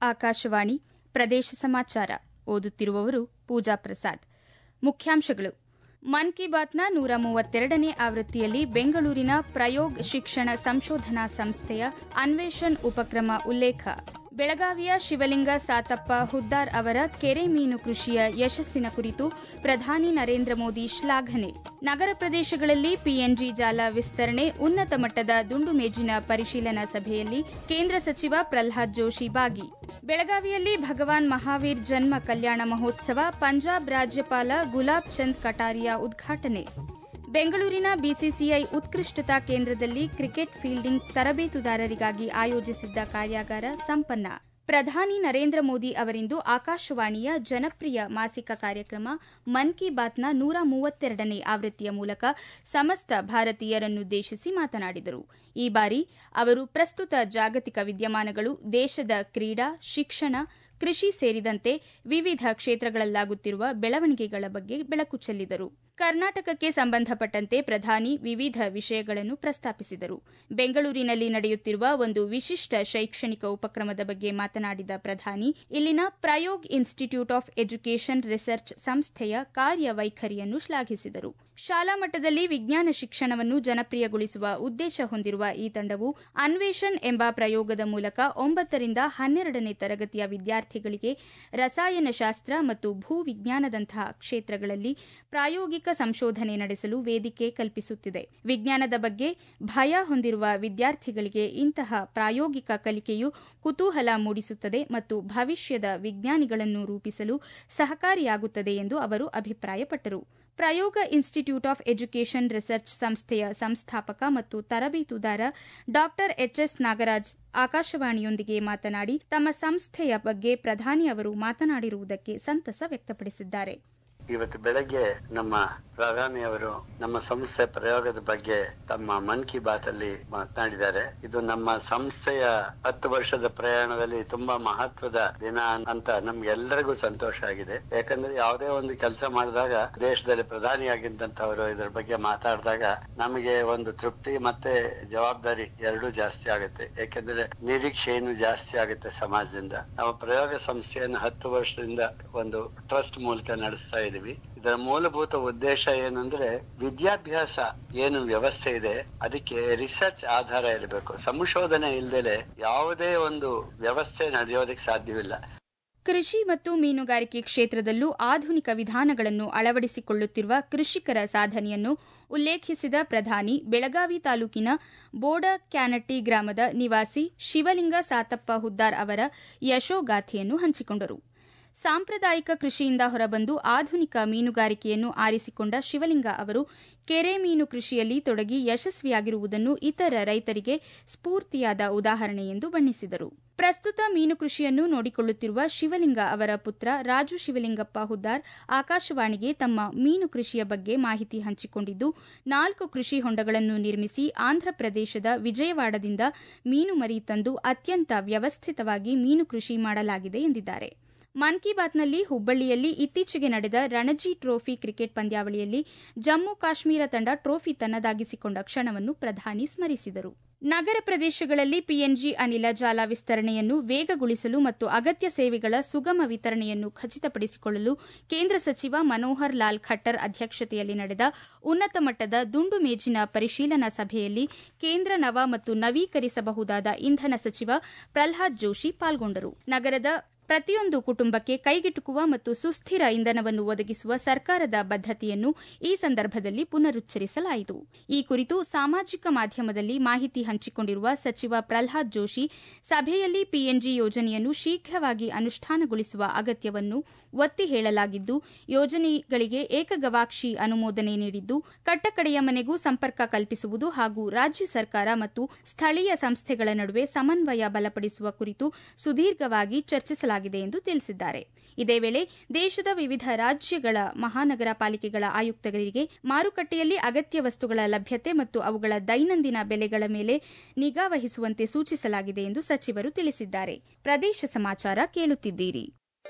ಆಕಾಶವಾಣಿ ಪ್ರದೇಶ ಸಮಾಚಾರ ಓದುತ್ತಿರುವವರು ಪೂಜಾ ಪ್ರಸಾದ್ ಮುಖ್ಯಾಂಶಗಳು ಮನ್ ಕಿ ಬಾತ್ನ ನೂರ ಮೂವತ್ತೆರಡನೇ ಆವೃತ್ತಿಯಲ್ಲಿ ಬೆಂಗಳೂರಿನ ಪ್ರಯೋಗ್ ಶಿಕ್ಷಣ ಸಂಶೋಧನಾ ಸಂಸ್ಥೆಯ ಅನ್ವೇಷಣ್ ಉಪಕ್ರಮ ಉಲ್ಲೇಖ ಬೆಳಗಾವಿಯ ಶಿವಲಿಂಗ ಸಾತಪ್ಪ ಹುದ್ದಾರ್ ಅವರ ಕೆರೆ ಮೀನು ಕೃಷಿಯ ಯಶಸ್ಸಿನ ಕುರಿತು ಪ್ರಧಾನಿ ನರೇಂದ್ರ ಮೋದಿ ಶ್ಲಾಘನೆ ನಗರ ಪ್ರದೇಶಗಳಲ್ಲಿ ಪಿಎನ್ಜಿ ಜಾಲ ವಿಸ್ತರಣೆ ಉನ್ನತ ಮಟ್ಟದ ದುಂಡು ಮೇಜಿನ ಪರಿಶೀಲನಾ ಸಭೆಯಲ್ಲಿ ಕೇಂದ್ರ ಸಚಿವ ಪ್ರಲ್ಹಾದ್ ಜೋಶಿ ಭಾಗಿ ಬೆಳಗಾವಿಯಲ್ಲಿ ಭಗವಾನ್ ಮಹಾವೀರ್ ಜನ್ಮ ಕಲ್ಯಾಣ ಮಹೋತ್ಸವ ಪಂಜಾಬ್ ರಾಜ್ಯಪಾಲ ಗುಲಾಬ್ ಚಂದ್ ಕಟಾರಿಯಾ ಉದ್ಘಾಟನೆ ಬೆಂಗಳೂರಿನ ಬಿಸಿಸಿಐ ಉತ್ಕೃಷ್ಟತಾ ಕೇಂದ್ರದಲ್ಲಿ ಕ್ರಿಕೆಟ್ ಫೀಲ್ಡಿಂಗ್ ತರಬೇತುದಾರರಿಗಾಗಿ ಆಯೋಜಿಸಿದ್ದ ಕಾರ್ಯಾಗಾರ ಸಂಪನ್ನ ಪ್ರಧಾನಿ ನರೇಂದ್ರ ಮೋದಿ ಅವರಿಂದು ಆಕಾಶವಾಣಿಯ ಜನಪ್ರಿಯ ಮಾಸಿಕ ಕಾರ್ಯಕ್ರಮ ಮನ್ ಕಿ ಬಾತ್ನ ನೂರ ಮೂವತ್ತೆರಡನೇ ಆವೃತ್ತಿಯ ಮೂಲಕ ಸಮಸ್ತ ಭಾರತೀಯರನ್ನುದ್ದೇಶಿಸಿ ಮಾತನಾಡಿದರು ಈ ಬಾರಿ ಅವರು ಪ್ರಸ್ತುತ ಜಾಗತಿಕ ವಿದ್ಯಮಾನಗಳು ದೇಶದ ಕ್ರೀಡಾ ಶಿಕ್ಷಣ ಕೃಷಿ ಸೇರಿದಂತೆ ವಿವಿಧ ಕ್ಷೇತ್ರಗಳಲ್ಲಾಗುತ್ತಿರುವ ಬೆಳವಣಿಗೆಗಳ ಬಗ್ಗೆ ಬೆಳಕು ಚೆಲ್ಲಿದರು ಕರ್ನಾಟಕಕ್ಕೆ ಸಂಬಂಧಪಟ್ಟಂತೆ ಪ್ರಧಾನಿ ವಿವಿಧ ವಿಷಯಗಳನ್ನು ಪ್ರಸ್ತಾಪಿಸಿದರು ಬೆಂಗಳೂರಿನಲ್ಲಿ ನಡೆಯುತ್ತಿರುವ ಒಂದು ವಿಶಿಷ್ಟ ಶೈಕ್ಷಣಿಕ ಉಪಕ್ರಮದ ಬಗ್ಗೆ ಮಾತನಾಡಿದ ಪ್ರಧಾನಿ ಇಲ್ಲಿನ Prayog institute of education research ಸಂಸ್ಥೆಯ ಕಾರ್ಯವೈಖರಿಯನ್ನು ಶ್ಲಾಘಿಸಿದರು ಶಾಲಾ ಮಟ್ಟದಲ್ಲಿ ವಿಜ್ಞಾನ ಶಿಕ್ಷಣವನ್ನು ಜನಪ್ರಿಯಗೊಳಿಸುವ ಉದ್ದೇಶ ಹೊಂದಿರುವ ಈ ತಂಡವು ಅನ್ವೇಷಣ್ ಎಂಬ ಪ್ರಯೋಗದ ಮೂಲಕ ಒಂಬತ್ತರಿಂದ ಹನ್ನೆರಡನೇ ತರಗತಿಯ ವಿದ್ಯಾರ್ಥಿಗಳಿಗೆ ರಸಾಯನಶಾಸ್ತ್ರ ಮತ್ತು ಭೂವಿಜ್ಞಾನದಂತಹ ಕ್ಷೇತ್ರಗಳಲ್ಲಿ ಪ್ರಾಯೋಗಿಕ ಸಂಶೋಧನೆ ನಡೆಸಲು ವೇದಿಕೆ ಕಲ್ಪಿಸುತ್ತಿದೆ ವಿಜ್ಞಾನದ ಬಗ್ಗೆ ಭಯ ಹೊಂದಿರುವ ವಿದ್ಯಾರ್ಥಿಗಳಿಗೆ ಇಂತಹ ಪ್ರಾಯೋಗಿಕ ಕಲಿಕೆಯು ಕುತೂಹಲ ಮೂಡಿಸುತ್ತದೆ ಮತ್ತು ಭವಿಷ್ಯದ ವಿಜ್ಞಾನಿಗಳನ್ನು ರೂಪಿಸಲು ಸಹಕಾರಿಯಾಗುತ್ತದೆ ಎಂದು ಅವರು ಅಭಿಪ್ರಾಯಪಟ್ಟರು ಪ್ರಯೋಗ ಇನ್ಸ್ಟಿಟ್ಯೂಟ್ ಆಫ್ ಎಜುಕೇಷನ್ ರಿಸರ್ಚ್ ಸಂಸ್ಥೆಯ ಸಂಸ್ಥಾಪಕ ಮತ್ತು ತರಬೇತುದಾರ ಡಾ ಎಚ್ಎಸ್ ನಾಗರಾಜ್ ಆಕಾಶವಾಣಿಯೊಂದಿಗೆ ಮಾತನಾಡಿ ತಮ್ಮ ಸಂಸ್ಥೆಯ ಬಗ್ಗೆ ಪ್ರಧಾನಿ ಅವರು ಮಾತನಾಡಿರುವುದಕ್ಕೆ ಸಂತಸ ವ್ಯಕ್ತಪಡಿಸಿದ್ದಾರೆ ಇವತ್ತು ಬೆಳಗ್ಗೆ ನಮ್ಮ ಪ್ರಧಾನಿಯವರು ನಮ್ಮ ಸಂಸ್ಥೆ ಪ್ರಯೋಗದ ಬಗ್ಗೆ ತಮ್ಮ ಮನ್ ಕಿ ಬಾತ್ ಅಲ್ಲಿ ಮಾತನಾಡಿದ್ದಾರೆ ಇದು ನಮ್ಮ ಸಂಸ್ಥೆಯ ಹತ್ತು ವರ್ಷದ ಪ್ರಯಾಣದಲ್ಲಿ ತುಂಬಾ ಮಹತ್ವದ ದಿನ ಅಂತ ನಮ್ಗೆಲ್ಲರಿಗೂ ಸಂತೋಷ ಆಗಿದೆ ಯಾಕಂದ್ರೆ ಯಾವುದೇ ಒಂದು ಕೆಲಸ ಮಾಡಿದಾಗ ದೇಶದಲ್ಲಿ ಪ್ರಧಾನಿಯಾಗಿದ್ದಂತವರು ಇದ್ರ ಬಗ್ಗೆ ಮಾತಾಡಿದಾಗ ನಮಗೆ ಒಂದು ತೃಪ್ತಿ ಮತ್ತೆ ಜವಾಬ್ದಾರಿ ಎರಡೂ ಜಾಸ್ತಿ ಆಗುತ್ತೆ ಯಾಕಂದ್ರೆ ನಿರೀಕ್ಷೆಯನ್ನು ಜಾಸ್ತಿ ಆಗುತ್ತೆ ಸಮಾಜದಿಂದ ನಾವು ಪ್ರಯೋಗ ಸಂಸ್ಥೆಯನ್ನು ಹತ್ತು ವರ್ಷದಿಂದ ಒಂದು ಟ್ರಸ್ಟ್ ಮೂಲಕ ನಡೆಸ್ತಾ ಇದೀವಿ ಇದರ ಮೂಲಭೂತ ಉದ್ದೇಶ ಏನಂದ್ರೆ ವಿದ್ಯಾಭ್ಯಾಸ ಏನು ವ್ಯವಸ್ಥೆ ಇದೆ ಅದಕ್ಕೆ ರಿಸರ್ಚ್ ಆಧಾರ ಇರಬೇಕು ಸಂಶೋಧನೆ ಇಲ್ದೇಲೆ ಯಾವುದೇ ಒಂದು ವ್ಯವಸ್ಥೆ ನಡೆಯೋದಕ್ಕೆ ಸಾಧ್ಯವಿಲ್ಲ ಕೃಷಿ ಮತ್ತು ಮೀನುಗಾರಿಕೆ ಕ್ಷೇತ್ರದಲ್ಲೂ ಆಧುನಿಕ ವಿಧಾನಗಳನ್ನು ಅಳವಡಿಸಿಕೊಳ್ಳುತ್ತಿರುವ ಕೃಷಿಕರ ಸಾಧನೆಯನ್ನು ಉಲ್ಲೇಖಿಸಿದ ಪ್ರಧಾನಿ ಬೆಳಗಾವಿ ತಾಲೂಕಿನ ಬೋಡ ಕ್ಯಾನಟ್ಟಿ ಗ್ರಾಮದ ನಿವಾಸಿ ಶಿವಲಿಂಗ ಸಾತಪ್ಪ ಹುದ್ದಾರ್ ಅವರ ಯಶೋಗಾಥೆಯನ್ನು ಹಂಚಿಕೊಂಡರು ಸಾಂಪ್ರದಾಯಿಕ ಕೃಷಿಯಿಂದ ಹೊರಬಂದು ಆಧುನಿಕ ಮೀನುಗಾರಿಕೆಯನ್ನು ಆರಿಸಿಕೊಂಡ ಶಿವಲಿಂಗ ಅವರು ಕೆರೆ ಮೀನು ಕೃಷಿಯಲ್ಲಿ ತೊಡಗಿ ಯಶಸ್ವಿಯಾಗಿರುವುದನ್ನು ಇತರ ರೈತರಿಗೆ ಸ್ಫೂರ್ತಿಯಾದ ಉದಾಹರಣೆ ಎಂದು ಬಣ್ಣಿಸಿದರು ಪ್ರಸ್ತುತ ಮೀನು ಕೃಷಿಯನ್ನು ನೋಡಿಕೊಳ್ಳುತ್ತಿರುವ ಶಿವಲಿಂಗ ಅವರ ಪುತ್ರ ರಾಜು ಶಿವಲಿಂಗಪ್ಪ ಹುದ್ದಾರ್ ಆಕಾಶವಾಣಿಗೆ ತಮ್ಮ ಮೀನು ಕೃಷಿಯ ಬಗ್ಗೆ ಮಾಹಿತಿ ಹಂಚಿಕೊಂಡಿದ್ದು ನಾಲ್ಕು ಕೃಷಿ ಹೊಂಡಗಳನ್ನು ನಿರ್ಮಿಸಿ ಆಂಧ್ರಪ್ರದೇಶದ ವಿಜಯವಾಡದಿಂದ ಮೀನು ಮರಿ ತಂದು ಅತ್ಯಂತ ವ್ಯವಸ್ಥಿತವಾಗಿ ಮೀನು ಕೃಷಿ ಮಾಡಲಾಗಿದೆ ಎಂದಿದ್ದಾರೆ ಮನ್ ಕಿ ಬಾತ್ನಲ್ಲಿ ಹುಬ್ಬಳ್ಳಿಯಲ್ಲಿ ಇತ್ತೀಚೆಗೆ ನಡೆದ ರಣಜಿ ಟ್ರೋಫಿ ಕ್ರಿಕೆಟ್ ಪಂದ್ಯಾವಳಿಯಲ್ಲಿ ಜಮ್ಮು ಕಾಶ್ಮೀರ ತಂಡ ಟ್ರೋಫಿ ತನ್ನದಾಗಿಸಿಕೊಂಡ ಕ್ಷಣವನ್ನು ಪ್ರಧಾನಿ ಸ್ಮರಿಸಿದರು ನಗರ ಪ್ರದೇಶಗಳಲ್ಲಿ ಪಿಎನ್ಜಿ ಅನಿಲ ಜಾಲ ವಿಸ್ತರಣೆಯನ್ನು ವೇಗಗೊಳಿಸಲು ಮತ್ತು ಅಗತ್ಯ ಸೇವೆಗಳ ಸುಗಮ ವಿತರಣೆಯನ್ನು ಖಚಿತಪಡಿಸಿಕೊಳ್ಳಲು ಕೇಂದ್ರ ಸಚಿವ ಮನೋಹರ್ ಲಾಲ್ ಖಟ್ಟರ್ ಅಧ್ಯಕ್ಷತೆಯಲ್ಲಿ ನಡೆದ ಉನ್ನತ ಮಟ್ಟದ ದುಂಡು ಮೇಜಿನ ಪರಿಶೀಲನಾ ಸಭೆಯಲ್ಲಿ ಕೇಂದ್ರ ನವ ಮತ್ತು ನವೀಕರಿಸಬಹುದಾದ ಇಂಧನ ಸಚಿವ ಪ್ರಲ್ಹಾದ್ ಜೋಶಿ ಪಾಲ್ಗೊಂಡರು ನಗರದ ಪ್ರತಿಯೊಂದು ಕುಟುಂಬಕ್ಕೆ ಕೈಗೆಟುಕುವ ಮತ್ತು ಸುಸ್ಥಿರ ಇಂಧನವನ್ನು ಒದಗಿಸುವ ಸರ್ಕಾರದ ಬದ್ದತೆಯನ್ನು ಈ ಸಂದರ್ಭದಲ್ಲಿ ಪುನರುಚ್ಚರಿಸಲಾಯಿತು ಈ ಕುರಿತು ಸಾಮಾಜಿಕ ಮಾಧ್ಯಮದಲ್ಲಿ ಮಾಹಿತಿ ಹಂಚಿಕೊಂಡಿರುವ ಸಚಿವ ಪ್ರಲ್ಹಾದ್ ಜೋಶಿ ಸಭೆಯಲ್ಲಿ ಪಿಎನ್ಜಿ ಯೋಜನೆಯನ್ನು ಶೀಘ್ರವಾಗಿ ಅನುಷ್ಠಾನಗೊಳಿಸುವ ಅಗತ್ಯವನ್ನು ಒತ್ತಿ ಹೇಳಲಾಗಿದ್ದು ಯೋಜನೆಗಳಿಗೆ ಏಕಗವಾಕ್ಷಿ ಅನುಮೋದನೆ ನೀಡಿದ್ದು ಕಟ್ಟಕಡೆಯ ಮನೆಗೂ ಸಂಪರ್ಕ ಕಲ್ಪಿಸುವುದು ಹಾಗೂ ರಾಜ್ಯ ಸರ್ಕಾರ ಮತ್ತು ಸ್ಥಳೀಯ ಸಂಸ್ಥೆಗಳ ನಡುವೆ ಸಮನ್ವಯ ಬಲಪಡಿಸುವ ಕುರಿತು ಸುದೀರ್ಘವಾಗಿ ಚರ್ಚಿಸಲಾಗಿದೆ ಎಂದು ತಿಳಿಸಿದ್ದಾರೆ ಇದೇ ವೇಳೆ ದೇಶದ ವಿವಿಧ ರಾಜ್ಯಗಳ ಮಹಾನಗರ ಪಾಲಿಕೆಗಳ ಆಯುಕ್ತರಿಗೆ ಮಾರುಕಟ್ಟೆಯಲ್ಲಿ ಅಗತ್ಯ ವಸ್ತುಗಳ ಲಭ್ಯತೆ ಮತ್ತು ಅವುಗಳ ದೈನಂದಿನ ಬೆಲೆಗಳ ಮೇಲೆ ನಿಗಾ ವಹಿಸುವಂತೆ ಸೂಚಿಸಲಾಗಿದೆ ಎಂದು ಸಚಿವರು ತಿಳಿಸಿದ್ದಾರೆ ಪ್ರದೇಶ ಸಮಾಚಾರ ಕೇಳುತ್ತಿದ್ದೀರಿ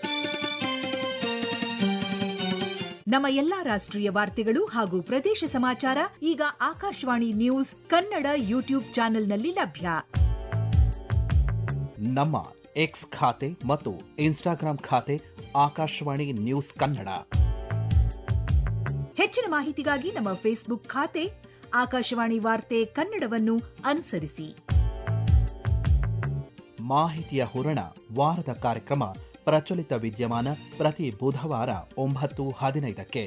ನಮ್ಮ ಎಲ್ಲಾ ರಾಷ್ಟ್ರೀಯ ವಾರ್ತೆಗಳು ಹಾಗೂ ಪ್ರದೇಶ ಸಮಾಚಾರ ಈಗ ಆಕಾಶವಾಣಿ ನ್ಯೂಸ್ ಕನ್ನಡ ಯೂಟ್ಯೂಬ್ ಚಾನೆಲ್ನಲ್ಲಿ ಲಭ್ಯ ನಮ್ಮ ಎಕ್ಸ್ ಖಾತೆ ಮತ್ತು ಇನ್ಸ್ಟಾಗ್ರಾಂ ಖಾತೆ ಆಕಾಶವಾಣಿ ನ್ಯೂಸ್ ಕನ್ನಡ ಹೆಚ್ಚಿನ ಮಾಹಿತಿಗಾಗಿ ನಮ್ಮ ಫೇಸ್ಬುಕ್ ಖಾತೆ ಆಕಾಶವಾಣಿ ವಾರ್ತೆ ಕನ್ನಡವನ್ನು ಅನುಸರಿಸಿ ಮಾಹಿತಿಯ ಹೂರಣ ವಾರದ ಕಾರ್ಯಕ್ರಮ ಪ್ರಚಲಿತ ವಿದ್ಯಮಾನ ಪ್ರತಿ ಬುಧವಾರ ಒಂಬತ್ತು ಹದಿನೈದಕ್ಕೆ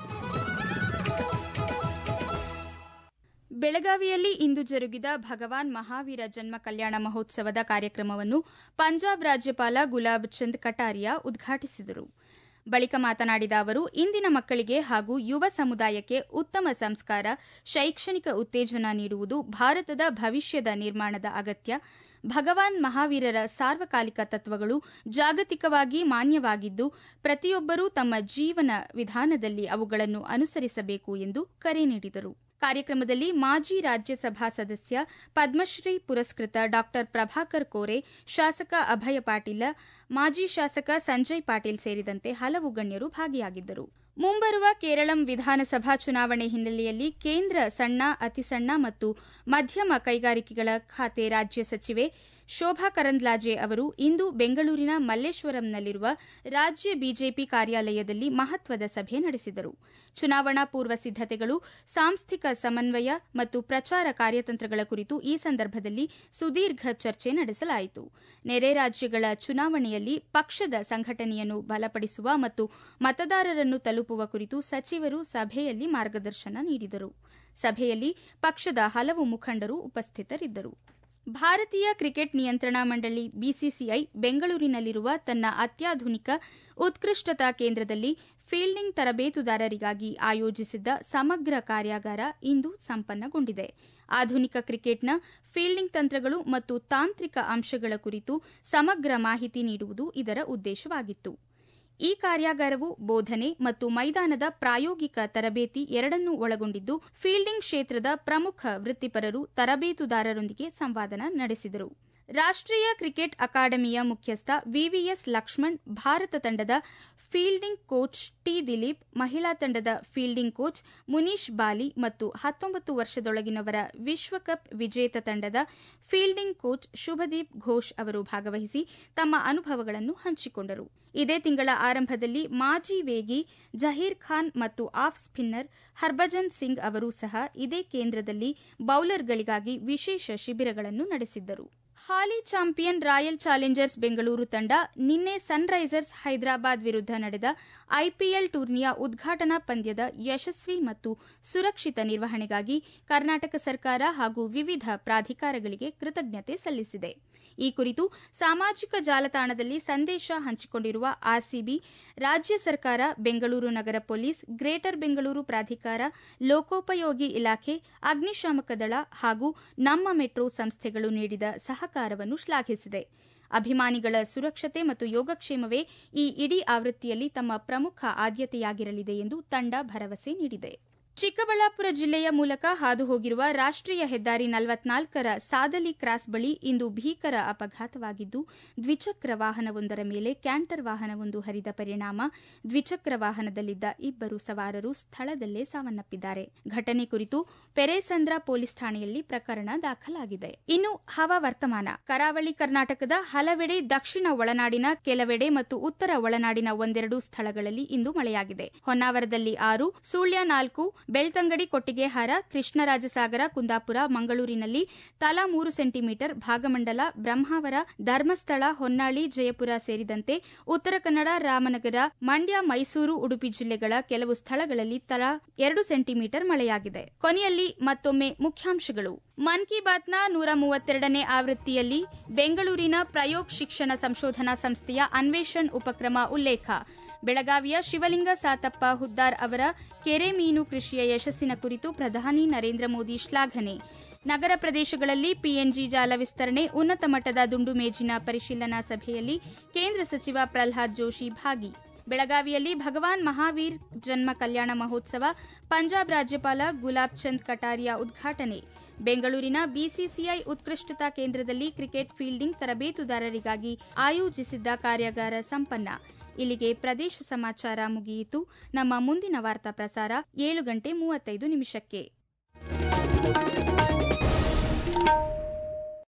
ಬೆಳಗಾವಿಯಲ್ಲಿ ಇಂದು ಜರುಗಿದ ಭಗವಾನ್ ಮಹಾವೀರ ಜನ್ಮ ಕಲ್ಯಾಣ ಮಹೋತ್ಸವದ ಕಾರ್ಯಕ್ರಮವನ್ನು ಪಂಜಾಬ್ ರಾಜ್ಯಪಾಲ ಗುಲಾಬ್ ಚಂದ್ ಕಟಾರಿಯಾ ಉದ್ಘಾಟಿಸಿದರು ಬಳಿಕ ಮಾತನಾಡಿದ ಅವರು ಇಂದಿನ ಮಕ್ಕಳಿಗೆ ಹಾಗೂ ಯುವ ಸಮುದಾಯಕ್ಕೆ ಉತ್ತಮ ಸಂಸ್ಕಾರ ಶೈಕ್ಷಣಿಕ ಉತ್ತೇಜನ ನೀಡುವುದು ಭಾರತದ ಭವಿಷ್ಯದ ನಿರ್ಮಾಣದ ಅಗತ್ಯ ಭಗವಾನ್ ಮಹಾವೀರರ ಸಾರ್ವಕಾಲಿಕ ತತ್ವಗಳು ಜಾಗತಿಕವಾಗಿ ಮಾನ್ಯವಾಗಿದ್ದು ಪ್ರತಿಯೊಬ್ಬರೂ ತಮ್ಮ ಜೀವನ ವಿಧಾನದಲ್ಲಿ ಅವುಗಳನ್ನು ಅನುಸರಿಸಬೇಕು ಎಂದು ಕರೆ ನೀಡಿದರು ಕಾರ್ಯಕ್ರಮದಲ್ಲಿ ಮಾಜಿ ರಾಜ್ಯಸಭಾ ಸದಸ್ಯ ಪದ್ಮಶ್ರೀ ಪುರಸ್ಕೃತ ಡಾ ಪ್ರಭಾಕರ್ ಕೋರೆ ಶಾಸಕ ಅಭಯ ಪಾಟೀಲ ಮಾಜಿ ಶಾಸಕ ಸಂಜಯ್ ಪಾಟೀಲ್ ಸೇರಿದಂತೆ ಹಲವು ಗಣ್ಯರು ಭಾಗಿಯಾಗಿದ್ದರು ಮುಂಬರುವ ಕೇರಳಂ ವಿಧಾನಸಭಾ ಚುನಾವಣೆ ಹಿನ್ನೆಲೆಯಲ್ಲಿ ಕೇಂದ್ರ ಸಣ್ಣ ಅತಿಸಣ್ಣ ಮತ್ತು ಮಧ್ಯಮ ಕೈಗಾರಿಕೆಗಳ ಖಾತೆ ರಾಜ್ಯ ಸಚಿವೆ ಶೋಭಾ ಕರಂದ್ಲಾಜೆ ಅವರು ಇಂದು ಬೆಂಗಳೂರಿನ ಮಲ್ಲೇಶ್ವರಂನಲ್ಲಿರುವ ರಾಜ್ಯ ಬಿಜೆಪಿ ಕಾರ್ಯಾಲಯದಲ್ಲಿ ಮಹತ್ವದ ಸಭೆ ನಡೆಸಿದರು ಚುನಾವಣಾ ಪೂರ್ವ ಸಿದ್ದತೆಗಳು ಸಾಂಸ್ಥಿಕ ಸಮನ್ವಯ ಮತ್ತು ಪ್ರಚಾರ ಕಾರ್ಯತಂತ್ರಗಳ ಕುರಿತು ಈ ಸಂದರ್ಭದಲ್ಲಿ ಸುದೀರ್ಘ ಚರ್ಚೆ ನಡೆಸಲಾಯಿತು ನೆರೆ ರಾಜ್ಯಗಳ ಚುನಾವಣೆಯಲ್ಲಿ ಪಕ್ಷದ ಸಂಘಟನೆಯನ್ನು ಬಲಪಡಿಸುವ ಮತ್ತು ಮತದಾರರನ್ನು ತಲುಪುವ ಕುರಿತು ಸಚಿವರು ಸಭೆಯಲ್ಲಿ ಮಾರ್ಗದರ್ಶನ ನೀಡಿದರು ಸಭೆಯಲ್ಲಿ ಪಕ್ಷದ ಹಲವು ಮುಖಂಡರು ಉಪಸ್ಥಿತರಿದ್ದರು ಭಾರತೀಯ ಕ್ರಿಕೆಟ್ ನಿಯಂತ್ರಣಾ ಮಂಡಳಿ ಬಿಸಿಸಿಐ ಬೆಂಗಳೂರಿನಲ್ಲಿರುವ ತನ್ನ ಅತ್ಯಾಧುನಿಕ ಉತ್ಕೃಷ್ಟತಾ ಕೇಂದ್ರದಲ್ಲಿ ಫೀಲ್ಡಿಂಗ್ ತರಬೇತುದಾರರಿಗಾಗಿ ಆಯೋಜಿಸಿದ್ದ ಸಮಗ್ರ ಕಾರ್ಯಾಗಾರ ಇಂದು ಸಂಪನ್ನಗೊಂಡಿದೆ ಆಧುನಿಕ ಕ್ರಿಕೆಟ್ನ ಫೀಲ್ಡಿಂಗ್ ತಂತ್ರಗಳು ಮತ್ತು ತಾಂತ್ರಿಕ ಅಂಶಗಳ ಕುರಿತು ಸಮಗ್ರ ಮಾಹಿತಿ ನೀಡುವುದು ಇದರ ಉದ್ದೇಶವಾಗಿತ್ತು ಈ ಕಾರ್ಯಾಗಾರವು ಬೋಧನೆ ಮತ್ತು ಮೈದಾನದ ಪ್ರಾಯೋಗಿಕ ತರಬೇತಿ ಎರಡನ್ನೂ ಒಳಗೊಂಡಿದ್ದು ಫೀಲ್ಡಿಂಗ್ ಕ್ಷೇತ್ರದ ಪ್ರಮುಖ ವೃತ್ತಿಪರರು ತರಬೇತುದಾರರೊಂದಿಗೆ ಸಂವಾದ ನಡೆಸಿದರು ರಾಷ್ಟ್ರೀಯ ಕ್ರಿಕೆಟ್ ಅಕಾಡೆಮಿಯ ಮುಖ್ಯಸ್ಥ ವಿವಿಎಸ್ ಲಕ್ಷ್ಮಣ್ ಭಾರತ ತಂಡದ ಫೀಲ್ಡಿಂಗ್ ಕೋಚ್ ಟಿ ದಿಲೀಪ್ ಮಹಿಳಾ ತಂಡದ ಫೀಲ್ಡಿಂಗ್ ಕೋಚ್ ಮುನೀಶ್ ಬಾಲಿ ಮತ್ತು ಹತ್ತೊಂಬತ್ತು ವರ್ಷದೊಳಗಿನವರ ವಿಶ್ವಕಪ್ ವಿಜೇತ ತಂಡದ ಫೀಲ್ಡಿಂಗ್ ಕೋಚ್ ಶುಭದೀಪ್ ಘೋಷ್ ಅವರು ಭಾಗವಹಿಸಿ ತಮ್ಮ ಅನುಭವಗಳನ್ನು ಹಂಚಿಕೊಂಡರು ಇದೇ ತಿಂಗಳ ಆರಂಭದಲ್ಲಿ ಮಾಜಿ ವೇಗಿ ಜಹೀರ್ ಖಾನ್ ಮತ್ತು ಆಫ್ ಸ್ಪಿನ್ನರ್ ಹರ್ಭಜನ್ ಸಿಂಗ್ ಅವರೂ ಸಹ ಇದೇ ಕೇಂದ್ರದಲ್ಲಿ ಬೌಲರ್ಗಳಿಗಾಗಿ ವಿಶೇಷ ಶಿಬಿರಗಳನ್ನು ನಡೆಸಿದ್ದರು ಹಾಲಿ ಚಾಂಪಿಯನ್ ರಾಯಲ್ ಚಾಲೆಂಜರ್ಸ್ ಬೆಂಗಳೂರು ತಂಡ ನಿನ್ನೆ ಸನ್ರೈಸರ್ಸ್ ಹೈದರಾಬಾದ್ ವಿರುದ್ಧ ನಡೆದ ಐಪಿಎಲ್ ಟೂರ್ನಿಯ ಉದ್ಘಾಟನಾ ಪಂದ್ಯದ ಯಶಸ್ವಿ ಮತ್ತು ಸುರಕ್ಷಿತ ನಿರ್ವಹಣೆಗಾಗಿ ಕರ್ನಾಟಕ ಸರ್ಕಾರ ಹಾಗೂ ವಿವಿಧ ಪ್ರಾಧಿಕಾರಗಳಿಗೆ ಕೃತಜ್ಞತೆ ಸಲ್ಲಿಸಿದೆ ಈ ಕುರಿತು ಸಾಮಾಜಿಕ ಜಾಲತಾಣದಲ್ಲಿ ಸಂದೇಶ ಹಂಚಿಕೊಂಡಿರುವ ಆರ್ಸಿಬಿ ರಾಜ್ಯ ಸರ್ಕಾರ ಬೆಂಗಳೂರು ನಗರ ಪೊಲೀಸ್ ಗ್ರೇಟರ್ ಬೆಂಗಳೂರು ಪ್ರಾಧಿಕಾರ ಲೋಕೋಪಯೋಗಿ ಇಲಾಖೆ ಅಗ್ನಿಶಾಮಕ ದಳ ಹಾಗೂ ನಮ್ಮ ಮೆಟ್ರೋ ಸಂಸ್ಥೆಗಳು ನೀಡಿದ ಸಹಕಾರವನ್ನು ಶ್ಲಾಘಿಸಿದೆ ಅಭಿಮಾನಿಗಳ ಸುರಕ್ಷತೆ ಮತ್ತು ಯೋಗಕ್ಷೇಮವೇ ಈ ಇಡೀ ಆವೃತ್ತಿಯಲ್ಲಿ ತಮ್ಮ ಪ್ರಮುಖ ಆದ್ಯತೆಯಾಗಿರಲಿದೆ ಎಂದು ತಂಡ ಭರವಸೆ ನೀಡಿದೆ ಚಿಕ್ಕಬಳ್ಳಾಪುರ ಜಿಲ್ಲೆಯ ಮೂಲಕ ಹಾದು ಹೋಗಿರುವ ರಾಷ್ಟ್ರೀಯ ಹೆದ್ದಾರಿ ನಲವತ್ನಾಲ್ಕರ ಸಾದಲಿ ಕ್ರಾಸ್ ಬಳಿ ಇಂದು ಭೀಕರ ಅಪಘಾತವಾಗಿದ್ದು ದ್ವಿಚಕ್ರ ವಾಹನವೊಂದರ ಮೇಲೆ ಕ್ಯಾಂಟರ್ ವಾಹನವೊಂದು ಹರಿದ ಪರಿಣಾಮ ದ್ವಿಚಕ್ರ ವಾಹನದಲ್ಲಿದ್ದ ಇಬ್ಬರು ಸವಾರರು ಸ್ಥಳದಲ್ಲೇ ಸಾವನ್ನಪ್ಪಿದ್ದಾರೆ ಘಟನೆ ಕುರಿತು ಪೆರೇಸಂದ್ರ ಪೊಲೀಸ್ ಠಾಣೆಯಲ್ಲಿ ಪ್ರಕರಣ ದಾಖಲಾಗಿದೆ ಇನ್ನು ಹವಾ ವರ್ತಮಾನ ಕರಾವಳಿ ಕರ್ನಾಟಕದ ಹಲವೆಡೆ ದಕ್ಷಿಣ ಒಳನಾಡಿನ ಕೆಲವೆಡೆ ಮತ್ತು ಉತ್ತರ ಒಳನಾಡಿನ ಒಂದೆರಡು ಸ್ಥಳಗಳಲ್ಲಿ ಇಂದು ಮಳೆಯಾಗಿದೆ ಹೊನ್ನಾವರದಲ್ಲಿ ಆರು ಸುಳ್ಯ ನಾಲ್ಕು ಬೆಳ್ತಂಗಡಿ ಕೊಟ್ಟಿಗೆಹಾರ ಕೃಷ್ಣರಾಜಸಾಗರ ಕುಂದಾಪುರ ಮಂಗಳೂರಿನಲ್ಲಿ ತಲಾ ಮೂರು ಸೆಂಟಿಮೀಟರ್ ಭಾಗಮಂಡಲ ಬ್ರಹ್ಮಾವರ ಧರ್ಮಸ್ಥಳ ಹೊನ್ನಾಳಿ ಜಯಪುರ ಸೇರಿದಂತೆ ಉತ್ತರ ಕನ್ನಡ ರಾಮನಗರ ಮಂಡ್ಯ ಮೈಸೂರು ಉಡುಪಿ ಜಿಲ್ಲೆಗಳ ಕೆಲವು ಸ್ಥಳಗಳಲ್ಲಿ ತಲಾ ಎರಡು ಸೆಂಟಿಮೀಟರ್ ಮಳೆಯಾಗಿದೆ ಕೊನೆಯಲ್ಲಿ ಮತ್ತೊಮ್ಮೆ ಮುಖ್ಯಾಂಶಗಳು ಮನ್ ಕಿ ಬಾತ್ನ ನೂರ ಮೂವತ್ತೆರಡನೇ ಆವೃತ್ತಿಯಲ್ಲಿ ಬೆಂಗಳೂರಿನ ಪ್ರಯೋಗ್ ಶಿಕ್ಷಣ ಸಂಶೋಧನಾ ಸಂಸ್ಥೆಯ ಅನ್ವೇಷಣ್ ಉಪಕ್ರಮ ಉಲ್ಲೇಖ ಬೆಳಗಾವಿಯ ಶಿವಲಿಂಗ ಸಾತಪ್ಪ ಹುದ್ದಾರ್ ಅವರ ಕೆರೆ ಮೀನು ಕೃಷಿಯ ಯಶಸ್ಸಿನ ಕುರಿತು ಪ್ರಧಾನಿ ನರೇಂದ್ರ ಮೋದಿ ಶ್ಲಾಘನೆ ನಗರ ಪ್ರದೇಶಗಳಲ್ಲಿ ಪಿಎನ್ಜಿ ಜಾಲ ವಿಸ್ತರಣೆ ಉನ್ನತ ಮಟ್ಟದ ದುಂಡು ಮೇಜಿನ ಪರಿಶೀಲನಾ ಸಭೆಯಲ್ಲಿ ಕೇಂದ್ರ ಸಚಿವ ಪ್ರಲ್ಹಾದ್ ಜೋಶಿ ಭಾಗಿ ಬೆಳಗಾವಿಯಲ್ಲಿ ಭಗವಾನ್ ಮಹಾವೀರ್ ಜನ್ಮ ಕಲ್ಯಾಣ ಮಹೋತ್ಸವ ಪಂಜಾಬ್ ರಾಜ್ಯಪಾಲ ಗುಲಾಬ್ ಚಂದ್ ಕಟಾರಿಯಾ ಉದ್ಘಾಟನೆ ಬೆಂಗಳೂರಿನ ಬಿಸಿಸಿಐ ಉತ್ಕೃಷ್ಟತಾ ಕೇಂದ್ರದಲ್ಲಿ ಕ್ರಿಕೆಟ್ ಫೀಲ್ಡಿಂಗ್ ತರಬೇತುದಾರರಿಗಾಗಿ ಆಯೋಜಿಸಿದ್ದ ಕಾರ್ಯಾಗಾರ ಸಂಪನ್ನ ಇಲ್ಲಿಗೆ ಪ್ರದೇಶ ಸಮಾಚಾರ ಮುಗಿಯಿತು ನಮ್ಮ ಮುಂದಿನ ವಾರ್ತಾ ಪ್ರಸಾರ ಏಳು ಗಂಟೆ ಮೂವತ್ತೈದು ನಿಮಿಷಕ್ಕೆ